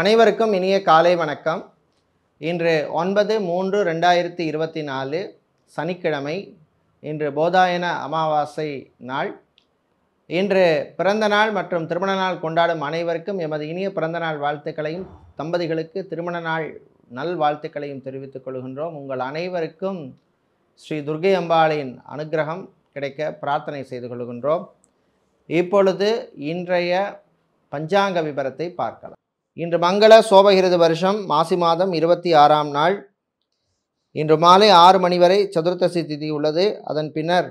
அனைவருக்கும் இனிய காலை வணக்கம் இன்று ஒன்பது மூன்று ரெண்டாயிரத்தி இருபத்தி நாலு சனிக்கிழமை இன்று போதாயன அமாவாசை நாள் இன்று பிறந்த நாள் மற்றும் திருமண நாள் கொண்டாடும் அனைவருக்கும் எமது இனிய பிறந்த நாள் வாழ்த்துக்களையும் தம்பதிகளுக்கு திருமண நாள் நல் வாழ்த்துக்களையும் தெரிவித்துக் கொள்கின்றோம் உங்கள் அனைவருக்கும் ஸ்ரீ துர்கை அம்பாளின் அனுக்கிரகம் கிடைக்க பிரார்த்தனை செய்து கொள்கின்றோம் இப்பொழுது இன்றைய பஞ்சாங்க விபரத்தை பார்க்கலாம் இன்று மங்கள சோபகிருது வருஷம் மாசி மாதம் இருபத்தி ஆறாம் நாள் இன்று மாலை ஆறு மணி வரை சதுர்த்தசி திதி உள்ளது அதன் பின்னர்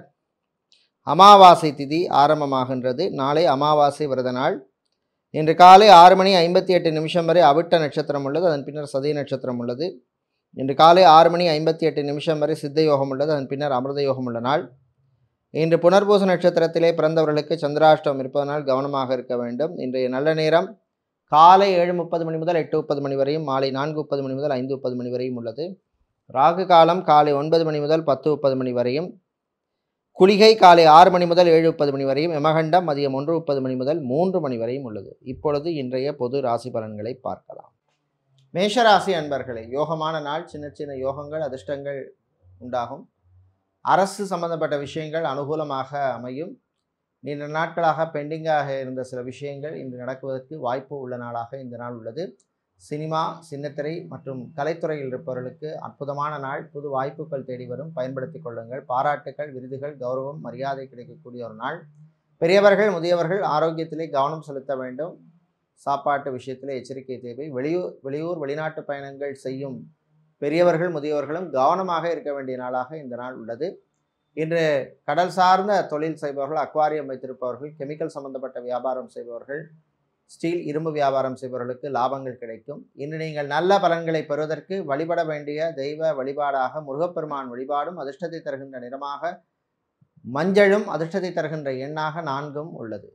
அமாவாசை திதி ஆரம்பமாகின்றது நாளை அமாவாசை விரத நாள் இன்று காலை ஆறு மணி ஐம்பத்தி எட்டு நிமிஷம் வரை அவிட்ட நட்சத்திரம் உள்ளது அதன் பின்னர் சதய நட்சத்திரம் உள்ளது இன்று காலை ஆறு மணி ஐம்பத்தி எட்டு நிமிஷம் வரை சித்த யோகம் உள்ளது அதன் பின்னர் அமிர்த யோகம் உள்ள நாள் இன்று புனர்பூச நட்சத்திரத்திலே பிறந்தவர்களுக்கு சந்திராஷ்டமம் இருப்பதனால் கவனமாக இருக்க வேண்டும் இன்றைய நல்ல நேரம் காலை ஏழு முப்பது மணி முதல் எட்டு முப்பது மணி வரையும் மாலை நான்கு முப்பது மணி முதல் ஐந்து முப்பது மணி வரையும் உள்ளது ராகு காலம் காலை ஒன்பது மணி முதல் பத்து முப்பது மணி வரையும் குளிகை காலை ஆறு மணி முதல் ஏழு முப்பது மணி வரையும் யமகண்டம் மதியம் ஒன்று முப்பது மணி முதல் மூன்று மணி வரையும் உள்ளது இப்பொழுது இன்றைய பொது ராசி பலன்களை பார்க்கலாம் மேஷராசி அன்பர்களே யோகமான நாள் சின்ன சின்ன யோகங்கள் அதிர்ஷ்டங்கள் உண்டாகும் அரசு சம்பந்தப்பட்ட விஷயங்கள் அனுகூலமாக அமையும் நீண்ட நாட்களாக பெண்டிங்காக இருந்த சில விஷயங்கள் இன்று நடக்குவதற்கு வாய்ப்பு உள்ள நாளாக இந்த நாள் உள்ளது சினிமா சின்னத்திரை மற்றும் கலைத்துறையில் இருப்பவர்களுக்கு அற்புதமான நாள் புது வாய்ப்புகள் தேடி வரும் பயன்படுத்திக் கொள்ளுங்கள் பாராட்டுகள் விருதுகள் கௌரவம் மரியாதை கிடைக்கக்கூடிய ஒரு நாள் பெரியவர்கள் முதியவர்கள் ஆரோக்கியத்திலே கவனம் செலுத்த வேண்டும் சாப்பாட்டு விஷயத்திலே எச்சரிக்கை தேவை வெளியூர் வெளியூர் வெளிநாட்டு பயணங்கள் செய்யும் பெரியவர்கள் முதியவர்களும் கவனமாக இருக்க வேண்டிய நாளாக இந்த நாள் உள்ளது இன்று கடல் சார்ந்த தொழில் செய்பவர்கள் அக்வாரியம் வைத்திருப்பவர்கள் கெமிக்கல் சம்பந்தப்பட்ட வியாபாரம் செய்பவர்கள் ஸ்டீல் இரும்பு வியாபாரம் செய்பவர்களுக்கு லாபங்கள் கிடைக்கும் இன்று நீங்கள் நல்ல பலன்களை பெறுவதற்கு வழிபட வேண்டிய தெய்வ வழிபாடாக முருகப்பெருமான் வழிபாடும் அதிர்ஷ்டத்தை தருகின்ற நிறமாக மஞ்சளும் அதிர்ஷ்டத்தை தருகின்ற எண்ணாக நான்கும் உள்ளது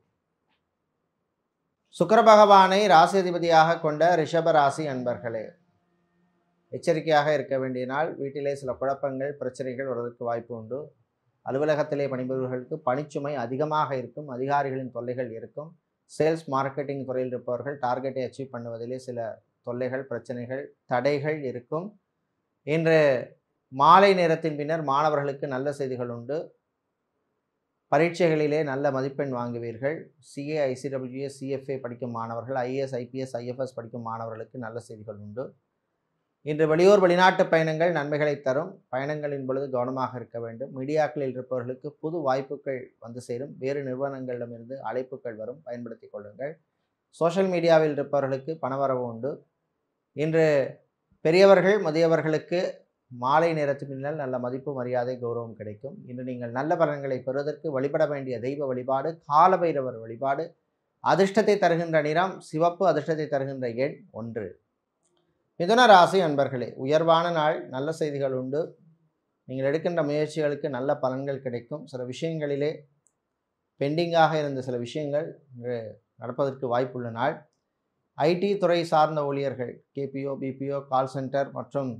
சுக்கர பகவானை ராசி அதிபதியாக கொண்ட ரிஷப ராசி அன்பர்களே எச்சரிக்கையாக இருக்க வேண்டிய நாள் வீட்டிலே சில குழப்பங்கள் பிரச்சனைகள் வருவதற்கு வாய்ப்பு உண்டு அலுவலகத்திலே பணிபுரிபவர்களுக்கு பணிச்சுமை அதிகமாக இருக்கும் அதிகாரிகளின் தொல்லைகள் இருக்கும் சேல்ஸ் மார்க்கெட்டிங் துறையில் இருப்பவர்கள் டார்கெட்டை அச்சீவ் பண்ணுவதிலே சில தொல்லைகள் பிரச்சனைகள் தடைகள் இருக்கும் இன்று மாலை நேரத்தின் பின்னர் மாணவர்களுக்கு நல்ல செய்திகள் உண்டு பரீட்சைகளிலே நல்ல மதிப்பெண் வாங்குவீர்கள் சிஏ ஐசிடபிள்யூஎஸ் சிஎஃப்ஏ படிக்கும் மாணவர்கள் ஐஏஎஸ் ஐபிஎஸ் ஐஎஃப்எஸ் படிக்கும் மாணவர்களுக்கு நல்ல செய்திகள் உண்டு இன்று வெளியூர் வெளிநாட்டு பயணங்கள் நன்மைகளை தரும் பயணங்களின் பொழுது கவனமாக இருக்க வேண்டும் மீடியாக்களில் இருப்பவர்களுக்கு புது வாய்ப்புகள் வந்து சேரும் வேறு நிறுவனங்களிடமிருந்து அழைப்புகள் வரும் பயன்படுத்தி கொள்ளுங்கள் சோஷியல் மீடியாவில் இருப்பவர்களுக்கு பணவரவு உண்டு இன்று பெரியவர்கள் முதியவர்களுக்கு மாலை நேரத்துக்கு பின்னால் நல்ல மதிப்பு மரியாதை கௌரவம் கிடைக்கும் இன்று நீங்கள் நல்ல பலன்களை பெறுவதற்கு வழிபட வேண்டிய தெய்வ வழிபாடு காலபைரவர் வழிபாடு அதிர்ஷ்டத்தை தருகின்ற நிறம் சிவப்பு அதிர்ஷ்டத்தை தருகின்ற எண் ஒன்று மிதுன ராசி அன்பர்களே உயர்வான நாள் நல்ல செய்திகள் உண்டு நீங்கள் எடுக்கின்ற முயற்சிகளுக்கு நல்ல பலன்கள் கிடைக்கும் சில விஷயங்களிலே பெண்டிங்காக இருந்த சில விஷயங்கள் இன்று நடப்பதற்கு வாய்ப்புள்ள நாள் ஐடி துறை சார்ந்த ஊழியர்கள் கேபிஓ பிபிஓ கால் சென்டர் மற்றும்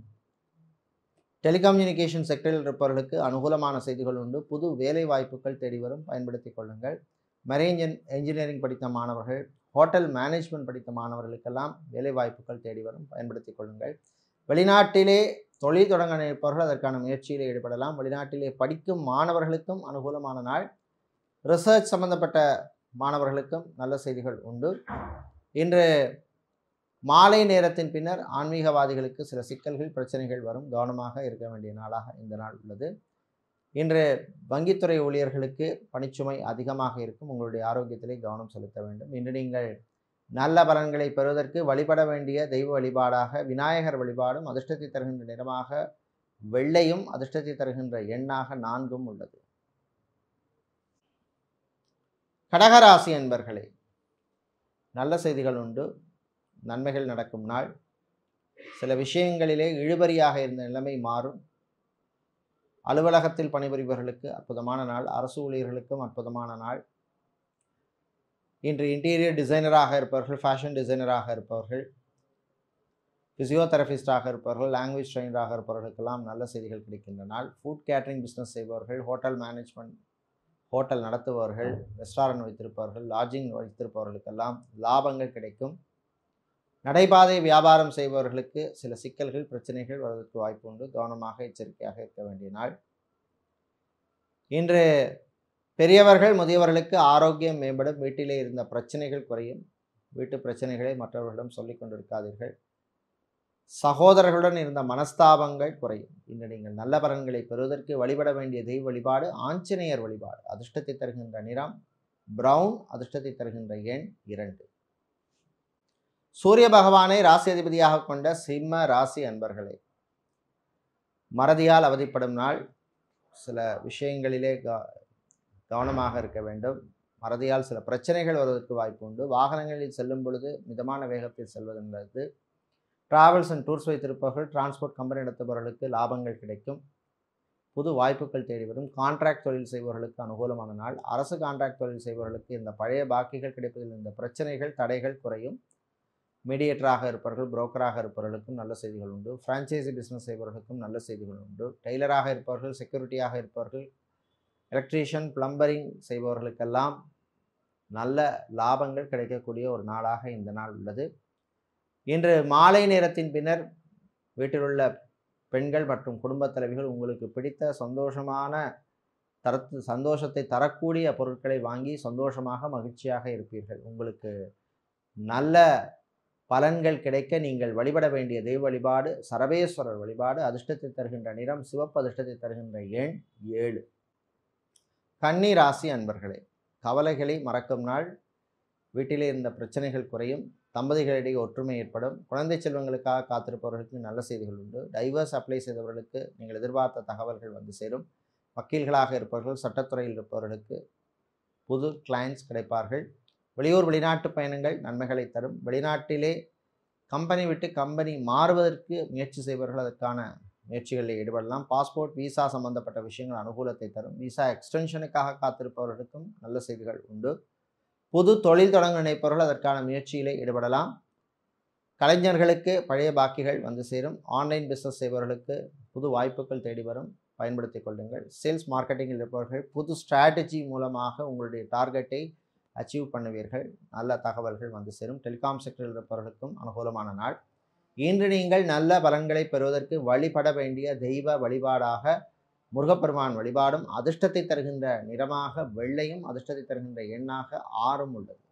டெலிகம்யூனிகேஷன் செக்டரில் இருப்பவர்களுக்கு அனுகூலமான செய்திகள் உண்டு புது வேலை வாய்ப்புகள் தேடி வரும் பயன்படுத்தி கொள்ளுங்கள் மெரைன் என்ஜினியரிங் படித்த மாணவர்கள் ஹோட்டல் மேனேஜ்மெண்ட் படித்த மாணவர்களுக்கெல்லாம் வேலை வாய்ப்புகள் தேடி வரும் பயன்படுத்தி கொள்ளுங்கள் வெளிநாட்டிலே தொழில் தொடங்க நினைப்பவர்கள் அதற்கான முயற்சியில் ஈடுபடலாம் வெளிநாட்டிலே படிக்கும் மாணவர்களுக்கும் அனுகூலமான நாள் ரிசர்ச் சம்பந்தப்பட்ட மாணவர்களுக்கும் நல்ல செய்திகள் உண்டு இன்று மாலை நேரத்தின் பின்னர் ஆன்மீகவாதிகளுக்கு சில சிக்கல்கள் பிரச்சனைகள் வரும் கவனமாக இருக்க வேண்டிய நாளாக இந்த நாள் உள்ளது இன்று வங்கித்துறை ஊழியர்களுக்கு பணிச்சுமை அதிகமாக இருக்கும் உங்களுடைய ஆரோக்கியத்திலே கவனம் செலுத்த வேண்டும் இன்று நீங்கள் நல்ல பலன்களை பெறுவதற்கு வழிபட வேண்டிய தெய்வ வழிபாடாக விநாயகர் வழிபாடும் அதிர்ஷ்டத்தை தருகின்ற நிறமாக வெள்ளையும் அதிர்ஷ்டத்தை தருகின்ற எண்ணாக நான்கும் உள்ளது கடகராசி என்பர்களே நல்ல செய்திகள் உண்டு நன்மைகள் நடக்கும் நாள் சில விஷயங்களிலே இழுபறியாக இருந்த நிலைமை மாறும் அலுவலகத்தில் பணிபுரிபவர்களுக்கு அற்புதமான நாள் அரசு ஊழியர்களுக்கும் அற்புதமான நாள் இன்று இன்டீரியர் டிசைனராக இருப்பவர்கள் ஃபேஷன் டிசைனராக இருப்பவர்கள் ஃபிசியோதெரபிஸ்டாக இருப்பவர்கள் லாங்குவேஜ் ட்ரெயினராக இருப்பவர்களுக்கெல்லாம் நல்ல செய்திகள் கிடைக்கின்ற நாள் ஃபுட் கேட்டரிங் பிஸ்னஸ் செய்பவர்கள் ஹோட்டல் மேனேஜ்மெண்ட் ஹோட்டல் நடத்துபவர்கள் ரெஸ்டாரண்ட் வைத்திருப்பவர்கள் லாட்ஜிங் வைத்திருப்பவர்களுக்கெல்லாம் லாபங்கள் கிடைக்கும் நடைபாதை வியாபாரம் செய்பவர்களுக்கு சில சிக்கல்கள் பிரச்சனைகள் வருவதற்கு வாய்ப்பு உண்டு கவனமாக எச்சரிக்கையாக இருக்க வேண்டிய நாள் இன்று பெரியவர்கள் முதியவர்களுக்கு ஆரோக்கியம் மேம்படும் வீட்டிலே இருந்த பிரச்சனைகள் குறையும் வீட்டு பிரச்சனைகளை மற்றவர்களிடம் சொல்லிக் கொண்டிருக்காதீர்கள் சகோதரர்களுடன் இருந்த மனஸ்தாபங்கள் குறையும் இன்று நீங்கள் நல்ல பலன்களை பெறுவதற்கு வழிபட வேண்டிய தெய்வ வழிபாடு ஆஞ்சநேயர் வழிபாடு அதிர்ஷ்டத்தை தருகின்ற நிறம் பிரவுன் அதிர்ஷ்டத்தை தருகின்ற எண் இரண்டு சூரிய பகவானை ராசி அதிபதியாக கொண்ட சிம்ம ராசி அன்பர்களே மறதியால் அவதிப்படும் நாள் சில விஷயங்களிலே க கவனமாக இருக்க வேண்டும் மறதியால் சில பிரச்சனைகள் வருவதற்கு வாய்ப்பு உண்டு வாகனங்களில் செல்லும் பொழுது மிதமான வேகத்தில் செல்வது நல்லது டிராவல்ஸ் அண்ட் டூர்ஸ் வைத்திருப்பவர்கள் டிரான்ஸ்போர்ட் கம்பெனி நடத்துபவர்களுக்கு லாபங்கள் கிடைக்கும் புது வாய்ப்புகள் தேடி வரும் கான்ட்ராக்ட் தொழில் செய்பவர்களுக்கு அனுகூலமான நாள் அரசு கான்ட்ராக்ட் தொழில் செய்பவர்களுக்கு இந்த பழைய பாக்கிகள் கிடைப்பதில் இந்த பிரச்சனைகள் தடைகள் குறையும் மீடியேட்டராக இருப்பவர்கள் புரோக்கராக இருப்பவர்களுக்கும் நல்ல செய்திகள் உண்டு ஃப்ரான்ச்சைசி பிஸ்னஸ் செய்பவர்களுக்கும் நல்ல செய்திகள் உண்டு டெய்லராக இருப்பவர்கள் செக்யூரிட்டியாக இருப்பவர்கள் எலக்ட்ரீஷியன் பிளம்பரிங் செய்பவர்களுக்கெல்லாம் நல்ல லாபங்கள் கிடைக்கக்கூடிய ஒரு நாளாக இந்த நாள் உள்ளது இன்று மாலை நேரத்தின் பின்னர் வீட்டில் உள்ள பெண்கள் மற்றும் குடும்பத் தலைவிகள் உங்களுக்கு பிடித்த சந்தோஷமான தரத்து சந்தோஷத்தை தரக்கூடிய பொருட்களை வாங்கி சந்தோஷமாக மகிழ்ச்சியாக இருப்பீர்கள் உங்களுக்கு நல்ல பலன்கள் கிடைக்க நீங்கள் வழிபட வேண்டிய தெய்வ வழிபாடு சரபேஸ்வரர் வழிபாடு அதிர்ஷ்டத்தை தருகின்ற நிறம் சிவப்பு அதிர்ஷ்டத்தை தருகின்ற எண் ஏழு கன்னி ராசி அன்பர்களே கவலைகளை மறக்கும் நாள் வீட்டிலே இருந்த பிரச்சனைகள் குறையும் தம்பதிகளிடையே ஒற்றுமை ஏற்படும் குழந்தை செல்வங்களுக்காக காத்திருப்பவர்களுக்கு நல்ல செய்திகள் உண்டு டைவர்ஸ் அப்ளை செய்தவர்களுக்கு நீங்கள் எதிர்பார்த்த தகவல்கள் வந்து சேரும் வக்கீல்களாக இருப்பவர்கள் சட்டத்துறையில் இருப்பவர்களுக்கு புது கிளைண்ட்ஸ் கிடைப்பார்கள் வெளியூர் வெளிநாட்டு பயணங்கள் நன்மைகளை தரும் வெளிநாட்டிலே கம்பெனி விட்டு கம்பெனி மாறுவதற்கு முயற்சி செய்பவர்கள் அதற்கான முயற்சிகளில் ஈடுபடலாம் பாஸ்போர்ட் விசா சம்பந்தப்பட்ட விஷயங்கள் அனுகூலத்தை தரும் விசா எக்ஸ்டென்ஷனுக்காக காத்திருப்பவர்களுக்கும் நல்ல செய்திகள் உண்டு புது தொழில் தொடங்க நினைப்பவர்கள் அதற்கான முயற்சியிலே ஈடுபடலாம் கலைஞர்களுக்கு பழைய பாக்கிகள் வந்து சேரும் ஆன்லைன் பிஸ்னஸ் செய்பவர்களுக்கு புது வாய்ப்புகள் தேடி வரும் பயன்படுத்திக் கொள்ளுங்கள் சேல்ஸ் மார்க்கெட்டிங்கில் இருப்பவர்கள் புது ஸ்ட்ராட்டஜி மூலமாக உங்களுடைய டார்கெட்டை அச்சீவ் பண்ணுவீர்கள் நல்ல தகவல்கள் வந்து சேரும் டெலிகாம் செக்டரில் இருப்பவர்களுக்கும் அனுகூலமான நாள் இன்று நீங்கள் நல்ல பலன்களை பெறுவதற்கு வழிபட வேண்டிய தெய்வ வழிபாடாக முருகப்பெருமான் வழிபாடும் அதிர்ஷ்டத்தை தருகின்ற நிறமாக வெள்ளையும் அதிர்ஷ்டத்தை தருகின்ற எண்ணாக ஆறும் உள்ளது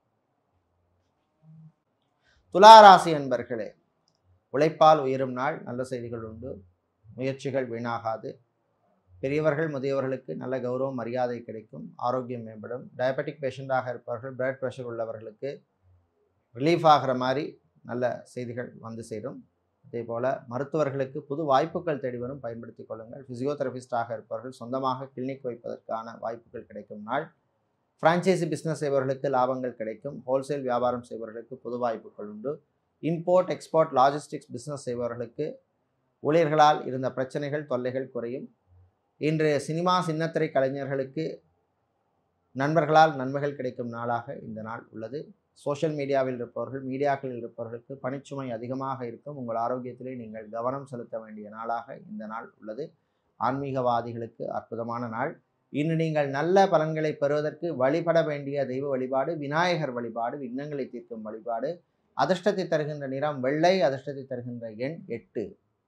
துளாராசி அன்பர்களே உழைப்பால் உயரும் நாள் நல்ல செய்திகள் உண்டு முயற்சிகள் வீணாகாது பெரியவர்கள் முதியவர்களுக்கு நல்ல கௌரவம் மரியாதை கிடைக்கும் ஆரோக்கியம் மேம்படும் டயபெட்டிக் பேஷண்ட்டாக இருப்பவர்கள் பிளட் ப்ரெஷர் உள்ளவர்களுக்கு ரிலீஃப் ஆகிற மாதிரி நல்ல செய்திகள் வந்து சேரும் அதே போல் மருத்துவர்களுக்கு புது வாய்ப்புகள் தேடி வரும் பயன்படுத்திக் கொள்ளுங்கள் ஃபிசியோதெரபிஸ்டாக இருப்பவர்கள் சொந்தமாக கிளினிக் வைப்பதற்கான வாய்ப்புகள் கிடைக்கும் நாள் ஃப்ரான்ச்சைசி பிஸ்னஸ் செய்பவர்களுக்கு லாபங்கள் கிடைக்கும் ஹோல்சேல் வியாபாரம் செய்பவர்களுக்கு புது வாய்ப்புகள் உண்டு இம்போர்ட் எக்ஸ்போர்ட் லாஜிஸ்டிக்ஸ் பிஸ்னஸ் செய்பவர்களுக்கு ஊழியர்களால் இருந்த பிரச்சனைகள் தொல்லைகள் குறையும் இன்று சினிமா சின்னத்திரை கலைஞர்களுக்கு நண்பர்களால் நன்மைகள் கிடைக்கும் நாளாக இந்த நாள் உள்ளது சோஷியல் மீடியாவில் இருப்பவர்கள் மீடியாக்களில் இருப்பவர்களுக்கு பணிச்சுமை அதிகமாக இருக்கும் உங்கள் ஆரோக்கியத்திலே நீங்கள் கவனம் செலுத்த வேண்டிய நாளாக இந்த நாள் உள்ளது ஆன்மீகவாதிகளுக்கு அற்புதமான நாள் இன்று நீங்கள் நல்ல பலன்களை பெறுவதற்கு வழிபட வேண்டிய தெய்வ வழிபாடு விநாயகர் வழிபாடு விக்னங்களை தீர்க்கும் வழிபாடு அதிர்ஷ்டத்தை தருகின்ற நிறம் வெள்ளை அதிர்ஷ்டத்தை தருகின்ற எண் எட்டு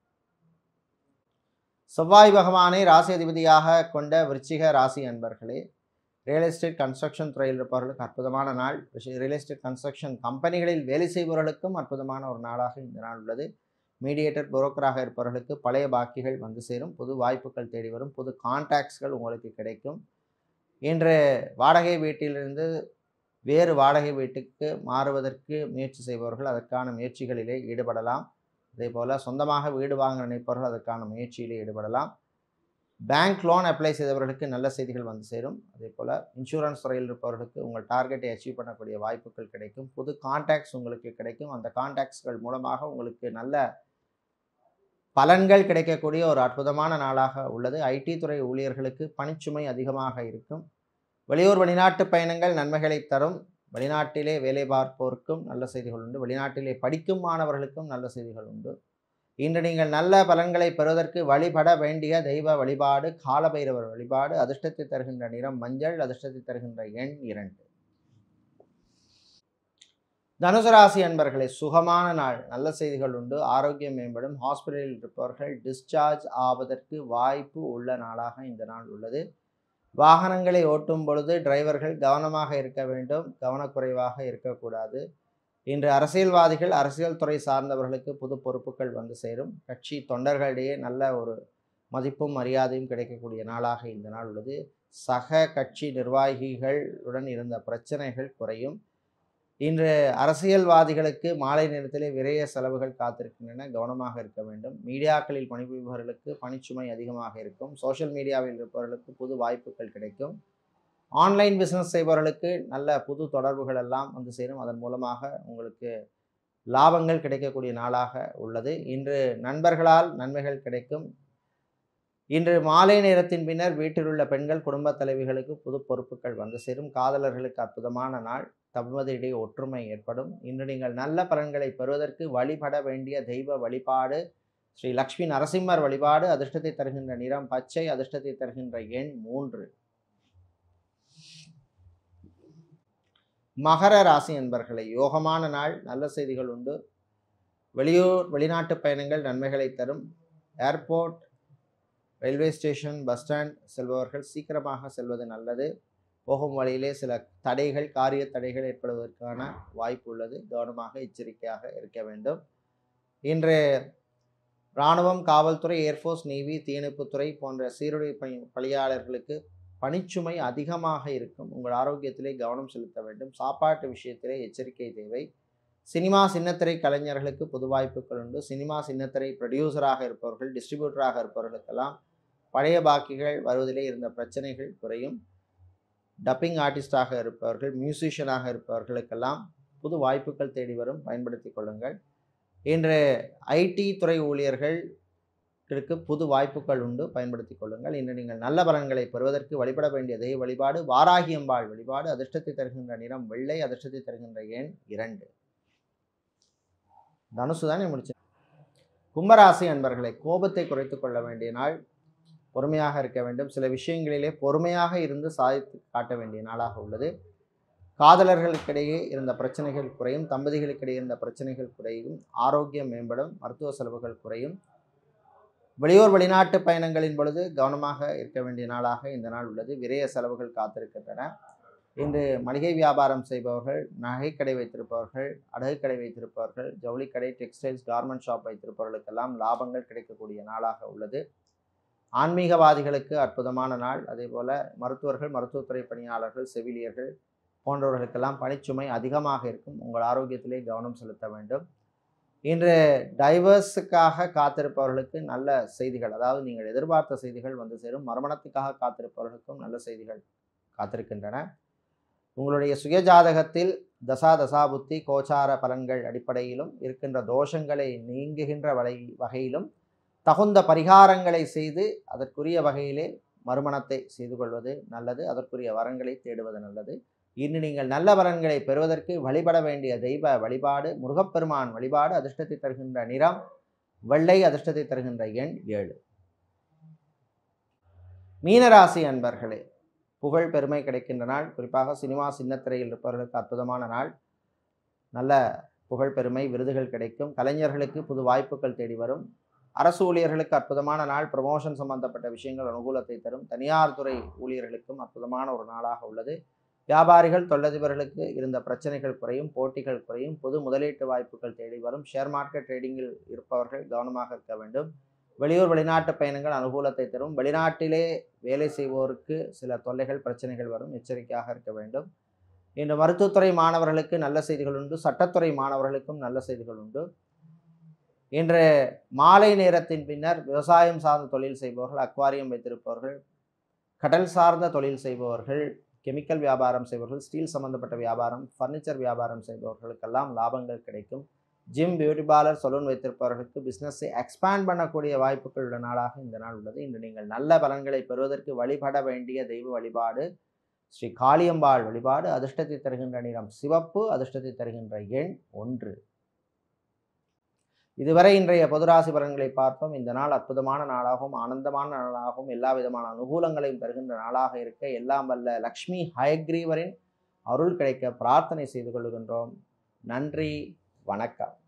செவ்வாய் பகவானை ராசி அதிபதியாக கொண்ட விருச்சிக ராசி அன்பர்களே ரியல் எஸ்டேட் கன்ஸ்ட்ரக்ஷன் துறையில் இருப்பவர்களுக்கு அற்புதமான நாள் ரியல் எஸ்டேட் கன்ஸ்ட்ரக்ஷன் கம்பெனிகளில் வேலை செய்பவர்களுக்கும் அற்புதமான ஒரு நாளாக இந்த நாள் உள்ளது மீடியேட்டர் புரோக்கராக இருப்பவர்களுக்கு பழைய பாக்கிகள் வந்து சேரும் புது வாய்ப்புகள் தேடி வரும் புது கான்டாக்ட்ஸ்கள் உங்களுக்கு கிடைக்கும் இன்று வாடகை வீட்டிலிருந்து வேறு வாடகை வீட்டுக்கு மாறுவதற்கு முயற்சி செய்பவர்கள் அதற்கான முயற்சிகளிலே ஈடுபடலாம் அதே போல் சொந்தமாக வீடு வாங்க நினைப்பவர்கள் அதற்கான முயற்சியிலே ஈடுபடலாம் பேங்க் லோன் அப்ளை செய்தவர்களுக்கு நல்ல செய்திகள் வந்து சேரும் அதே போல் இன்சூரன்ஸ் துறையில் இருப்பவர்களுக்கு உங்கள் டார்கெட்டை அச்சீவ் பண்ணக்கூடிய வாய்ப்புகள் கிடைக்கும் புது கான்டாக்ட்ஸ் உங்களுக்கு கிடைக்கும் அந்த கான்டாக்ட்ஸ்கள் மூலமாக உங்களுக்கு நல்ல பலன்கள் கிடைக்கக்கூடிய ஒரு அற்புதமான நாளாக உள்ளது ஐடி துறை ஊழியர்களுக்கு பணிச்சுமை அதிகமாக இருக்கும் வெளியூர் வெளிநாட்டு பயணங்கள் நன்மைகளை தரும் வெளிநாட்டிலே வேலை பார்ப்போருக்கும் நல்ல செய்திகள் உண்டு வெளிநாட்டிலே படிக்கும் மாணவர்களுக்கும் நல்ல செய்திகள் உண்டு இன்று நீங்கள் நல்ல பலன்களை பெறுவதற்கு வழிபட வேண்டிய தெய்வ வழிபாடு காலபைரவர் வழிபாடு அதிர்ஷ்டத்தை தருகின்ற நிறம் மஞ்சள் அதிர்ஷ்டத்தை தருகின்ற எண் இரண்டு தனுசு ராசி அன்பர்களை சுகமான நாள் நல்ல செய்திகள் உண்டு ஆரோக்கியம் மேம்படும் ஹாஸ்பிட்டலில் இருப்பவர்கள் டிஸ்சார்ஜ் ஆவதற்கு வாய்ப்பு உள்ள நாளாக இந்த நாள் உள்ளது வாகனங்களை ஓட்டும் பொழுது டிரைவர்கள் கவனமாக இருக்க வேண்டும் கவனக்குறைவாக இருக்கக்கூடாது இன்று அரசியல்வாதிகள் அரசியல் துறை சார்ந்தவர்களுக்கு புது பொறுப்புகள் வந்து சேரும் கட்சி தொண்டர்களிடையே நல்ல ஒரு மதிப்பும் மரியாதையும் கிடைக்கக்கூடிய நாளாக இந்த நாள் உள்ளது சக கட்சி நிர்வாகிகளுடன் இருந்த பிரச்சனைகள் குறையும் இன்று அரசியல்வாதிகளுக்கு மாலை நேரத்திலே விரைய செலவுகள் காத்திருக்கின்றன கவனமாக இருக்க வேண்டும் மீடியாக்களில் பணிபுரிபவர்களுக்கு பணிச்சுமை அதிகமாக இருக்கும் சோஷியல் மீடியாவில் இருப்பவர்களுக்கு புது வாய்ப்புகள் கிடைக்கும் ஆன்லைன் பிஸ்னஸ் செய்பவர்களுக்கு நல்ல புது தொடர்புகள் எல்லாம் வந்து சேரும் அதன் மூலமாக உங்களுக்கு லாபங்கள் கிடைக்கக்கூடிய நாளாக உள்ளது இன்று நண்பர்களால் நன்மைகள் கிடைக்கும் இன்று மாலை நேரத்தின் பின்னர் வீட்டில் உள்ள பெண்கள் குடும்பத் தலைவிகளுக்கு புது பொறுப்புகள் வந்து சேரும் காதலர்களுக்கு அற்புதமான நாள் தம்பதியிடையே ஒற்றுமை ஏற்படும் இன்று நீங்கள் நல்ல பலன்களை பெறுவதற்கு வழிபட வேண்டிய தெய்வ வழிபாடு ஸ்ரீ லக்ஷ்மி நரசிம்மர் வழிபாடு அதிர்ஷ்டத்தை தருகின்ற நிறம் பச்சை அதிர்ஷ்டத்தை தருகின்ற எண் மூன்று மகர ராசி என்பர்களை யோகமான நாள் நல்ல செய்திகள் உண்டு வெளியூர் வெளிநாட்டு பயணங்கள் நன்மைகளை தரும் airport railway station bus stand செல்பவர்கள் சீக்கிரமாக செல்வது நல்லது போகும் வழியிலே சில தடைகள் காரிய தடைகள் ஏற்படுவதற்கான வாய்ப்பு உள்ளது கவனமாக எச்சரிக்கையாக இருக்க வேண்டும் இன்று இராணுவம் காவல்துறை ஏர்ஃபோர்ஸ் நேவி தீயணைப்புத்துறை போன்ற சீருடை பணி பணியாளர்களுக்கு பணிச்சுமை அதிகமாக இருக்கும் உங்கள் ஆரோக்கியத்திலே கவனம் செலுத்த வேண்டும் சாப்பாட்டு விஷயத்திலே எச்சரிக்கை தேவை சினிமா சின்னத்திரை கலைஞர்களுக்கு புது வாய்ப்புகள் உண்டு சினிமா சின்னத்திரை ப்ரொடியூசராக இருப்பவர்கள் டிஸ்ட்ரிபியூட்டராக இருப்பவர்களுக்கெல்லாம் பழைய பாக்கிகள் வருவதிலே இருந்த பிரச்சனைகள் குறையும் டப்பிங் ஆர்டிஸ்டாக இருப்பவர்கள் மியூசிஷியனாக இருப்பவர்களுக்கெல்லாம் புது வாய்ப்புகள் தேடி வரும் பயன்படுத்தி கொள்ளுங்கள் இன்று ஐடி துறை ஊழியர்களுக்கு புது வாய்ப்புகள் உண்டு பயன்படுத்தி கொள்ளுங்கள் இன்று நீங்கள் நல்ல பலன்களை பெறுவதற்கு வழிபட வேண்டிய தெய்வ வழிபாடு வாராகியம்பாள் வழிபாடு அதிர்ஷ்டத்தை தருகின்ற நிறம் வெள்ளை அதிர்ஷ்டத்தை தருகின்ற எண் இரண்டு தனுசு தானே முடிச்சு கும்பராசி அன்பர்களை கோபத்தை குறைத்து கொள்ள வேண்டிய நாள் பொறுமையாக இருக்க வேண்டும் சில விஷயங்களிலே பொறுமையாக இருந்து சாதித்து காட்ட வேண்டிய நாளாக உள்ளது காதலர்களுக்கிடையே இருந்த பிரச்சனைகள் குறையும் தம்பதிகளுக்கிடையே இருந்த பிரச்சனைகள் குறையும் ஆரோக்கியம் மேம்படும் மருத்துவ செலவுகள் குறையும் வெளியூர் வெளிநாட்டு பயணங்களின் பொழுது கவனமாக இருக்க வேண்டிய நாளாக இந்த நாள் உள்ளது விரைய செலவுகள் காத்திருக்கின்றன இன்று மளிகை வியாபாரம் செய்பவர்கள் நகைக்கடை வைத்திருப்பவர்கள் அடகுக்கடை வைத்திருப்பவர்கள் ஜவுளிக்கடை டெக்ஸ்டைல்ஸ் கார்மெண்ட் ஷாப் வைத்திருப்பவர்களுக்கெல்லாம் லாபங்கள் கிடைக்கக்கூடிய நாளாக உள்ளது ஆன்மீகவாதிகளுக்கு அற்புதமான நாள் அதே போல் மருத்துவர்கள் மருத்துவத்துறை பணியாளர்கள் செவிலியர்கள் போன்றவர்களுக்கெல்லாம் பணிச்சுமை அதிகமாக இருக்கும் உங்கள் ஆரோக்கியத்திலே கவனம் செலுத்த வேண்டும் இன்று டைவர்ஸுக்காக காத்திருப்பவர்களுக்கு நல்ல செய்திகள் அதாவது நீங்கள் எதிர்பார்த்த செய்திகள் வந்து சேரும் மறுமணத்துக்காக காத்திருப்பவர்களுக்கும் நல்ல செய்திகள் காத்திருக்கின்றன உங்களுடைய சுயஜாதகத்தில் தசா தசாபுத்தி கோச்சார பலன்கள் அடிப்படையிலும் இருக்கின்ற தோஷங்களை நீங்குகின்ற வலை வகையிலும் தகுந்த பரிகாரங்களை செய்து அதற்குரிய வகையிலே மறுமணத்தை செய்து கொள்வது நல்லது அதற்குரிய வரங்களை தேடுவது நல்லது இன்று நீங்கள் நல்ல பலன்களை பெறுவதற்கு வழிபட வேண்டிய தெய்வ வழிபாடு முருகப்பெருமான் வழிபாடு அதிர்ஷ்டத்தை தருகின்ற நிறம் வெள்ளை அதிர்ஷ்டத்தை தருகின்ற எண் ஏழு மீனராசி அன்பர்களே புகழ் பெருமை கிடைக்கின்ற நாள் குறிப்பாக சினிமா சின்னத்திரையில் இருப்பவர்களுக்கு அற்புதமான நாள் நல்ல புகழ் பெருமை விருதுகள் கிடைக்கும் கலைஞர்களுக்கு புது வாய்ப்புகள் தேடி வரும் அரசு ஊழியர்களுக்கு அற்புதமான நாள் ப்ரமோஷன் சம்பந்தப்பட்ட விஷயங்கள் அனுகூலத்தை தரும் தனியார் துறை ஊழியர்களுக்கும் அற்புதமான ஒரு நாளாக உள்ளது வியாபாரிகள் தொழிலதிபர்களுக்கு இருந்த பிரச்சனைகள் குறையும் போட்டிகள் குறையும் புது முதலீட்டு வாய்ப்புகள் தேடி வரும் ஷேர் மார்க்கெட் ட்ரேடிங்கில் இருப்பவர்கள் கவனமாக இருக்க வேண்டும் வெளியூர் வெளிநாட்டு பயணங்கள் அனுகூலத்தை தரும் வெளிநாட்டிலே வேலை செய்வோருக்கு சில தொல்லைகள் பிரச்சனைகள் வரும் எச்சரிக்கையாக இருக்க வேண்டும் இன்று மருத்துவத்துறை மாணவர்களுக்கு நல்ல செய்திகள் உண்டு சட்டத்துறை மாணவர்களுக்கும் நல்ல செய்திகள் உண்டு இன்று மாலை நேரத்தின் பின்னர் விவசாயம் சார்ந்த தொழில் செய்பவர்கள் அக்வாரியம் வைத்திருப்பவர்கள் கடல் சார்ந்த தொழில் செய்பவர்கள் கெமிக்கல் வியாபாரம் செய்பவர்கள் ஸ்டீல் சம்பந்தப்பட்ட வியாபாரம் ஃபர்னிச்சர் வியாபாரம் செய்பவர்களுக்கெல்லாம் லாபங்கள் கிடைக்கும் ஜிம் பியூட்டி பார்லர் சலூன் வைத்திருப்பவர்களுக்கு பிஸ்னஸை எக்ஸ்பேண்ட் பண்ணக்கூடிய வாய்ப்புகள் உள்ள நாளாக இந்த நாள் உள்ளது இன்று நீங்கள் நல்ல பலன்களை பெறுவதற்கு வழிபட வேண்டிய தெய்வ வழிபாடு ஸ்ரீ காளியம்பாள் வழிபாடு அதிர்ஷ்டத்தை தருகின்ற நிறம் சிவப்பு அதிர்ஷ்டத்தை தருகின்ற எண் ஒன்று இதுவரை இன்றைய பொதுராசி பலன்களை பார்த்தோம் இந்த நாள் அற்புதமான நாளாகவும் ஆனந்தமான நாளாகவும் எல்லா விதமான அனுகூலங்களையும் தருகின்ற நாளாக இருக்க எல்லாம் வல்ல லக்ஷ்மி ஹயக்ரீவரின் அருள் கிடைக்க பிரார்த்தனை செய்து கொள்கின்றோம் நன்றி வணக்கம்